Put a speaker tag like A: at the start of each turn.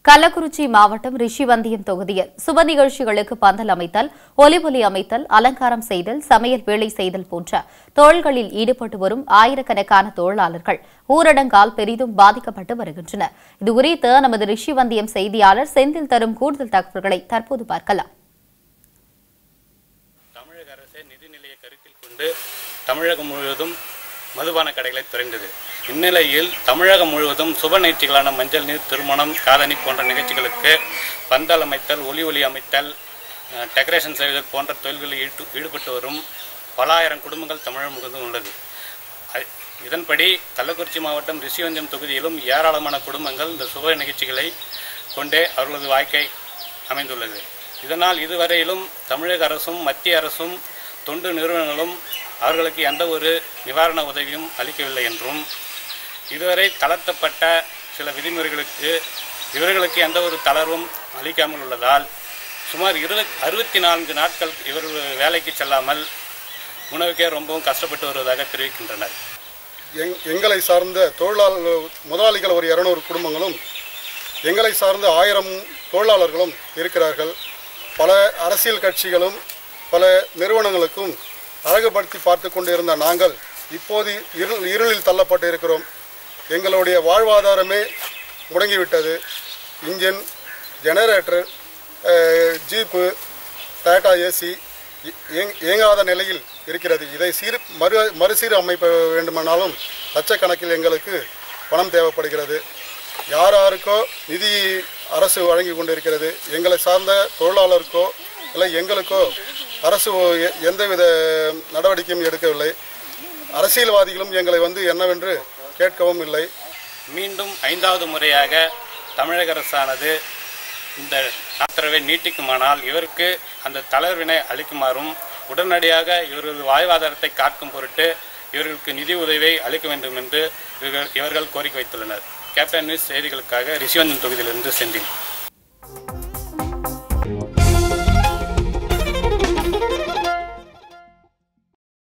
A: கள்ளக்குறிச்சி மாவட்டம் ரிஷிவந்தியம் தொகுதியில் சுப நிகழ்ச்சிகளுக்கு பந்தல் அமைத்தல் ஒலிபொலி அமைத்தல் அலங்காரம் செய்தல் சமையல் வேலை செய்தல் போன்ற தொழில்களில் ஈடுபட்டு வரும் ஆயிரக்கணக்கான தொழிலாளர்கள் ஊரடங்கால் பெரிதும் பாதிக்கப்பட்டு வருகின்றனர் இதுகுறித்து நமது ரிஷிவந்தியம் செய்தியாளர் செந்தில் தரும் கூடுதல் தகவல்களை தற்போது பார்க்கலாம்
B: தமிழக அரசு நிதிநிலையை கருத்தில் கொண்டு தமிழகம் முழுவதும் மதுபான கடைகளை திறந்தது இந்நிலையில் தமிழகம் முழுவதும் சுப நிகழ்ச்சிகளான மஞ்சள் நீர் திருமணம் காதணி போன்ற நிகழ்ச்சிகளுக்கு பந்தல் அமைத்தல் ஒலி ஒலி அமைத்தல் அஹ், டெக்கரேஷன் செய்தல் போன்ற தொழில்களில் ஈடு ஈடுபட்டு வரும் பல ஆயிரம் குடும்பங்கள் தமிழகம் முழுவதும் உள்ளது அ- இதன்படி கள்ளக்குறிச்சி மாவட்டம் ரிஷிவந்தியம் தொகுதியிலும் ஏராளமான குடும்பங்கள் இந்த சுப நிகழ்ச்சிகளை கொண்டே அவர்களது வாழ்க்கை அமைந்துள்ளது இதனால் இதுவரையிலும் தமிழக அரசும் மத்திய அரசும் தொண்டு நிறுவனங்களும் அவர்களுக்கு எந்த ஒரு நிவாரண உதவியும் அளிக்கவில்லை என்றும் இதுவரை தளர்த்தப்பட்ட சில விதிமுறைகளுக்கு இவர்களுக்கு எந்த ஒரு தளர்வும் அளிக்காமல் உள்ளதால் சுமார் இரு அறுபத்தி நான்கு நாட்கள் இவர்கள் வேலைக்கு செல்லாமல் உணவுக்கே ரொம்பவும் கஷ்டப்பட்டு வருவதாக தெரிவிக்கின்றனர்
C: எங் எங்களை சார்ந்த தொழிலாளர் முதலாளிகள் ஒரு இரநூறு குடும்பங்களும் எங்களை சார்ந்த ஆயிரம் தொழிலாளர்களும் இருக்கிறார்கள் பல அரசியல் கட்சிகளும் பல நிறுவனங்களுக்கும் அழகுபடுத்தி பார்த்து கொண்டிருந்த நாங்கள் இப்போது இருள் இருளில் தள்ளப்பட்டு இருக்கிறோம் எங்களுடைய வாழ்வாதாரமே முடங்கிவிட்டது இன்ஜின் ஜெனரேட்டர் அஹ், ஜீப்பு டாடா ஏசி இயங்காத நிலையில் இருக்கிறது இதை சீர் மறு மறுசீர் அமைப்ப வேண்டுமானாலும் லட்சக்கணக்கில் எங்களுக்கு பணம் தேவைப்படுகிறது யார் யாருக்கோ நிதி அரசு வழங்கி கொண்டிருக்கிறது எங்களை சார்ந்த தொழிலாளருக்கோ இல்லை எங்களுக்கோ அரசு எ- எந்தவித நடவடிக்கையும் எடுக்கவில்லை அரசியல்வாதிகளும் எங்களை வந்து என்னவென்று கேட்கவும் இல்லை
B: மீண்டும் ஐந்தாவது முறையாக தமிழக அரசானது இந்த நாத்தரவை நீட்டிக்குமானால் இவருக்கு அந்த தளர்வினை அளிக்குமாறும் உடனடியாக இவர்கள் வாழ்வாதாரத்தை காக்கும் பொருட்டு இவர்களுக்கு நிதி உதவியை அளிக்க வேண்டும் என்று இவர்கள் இவர்கள் கோரிக்கை வைத்துள்ளனர் கேப்டன் நியூஸ் செய்திகளுக்காக ரிஷிவந்தன் தொகுதியிலிருந்து செந்தில்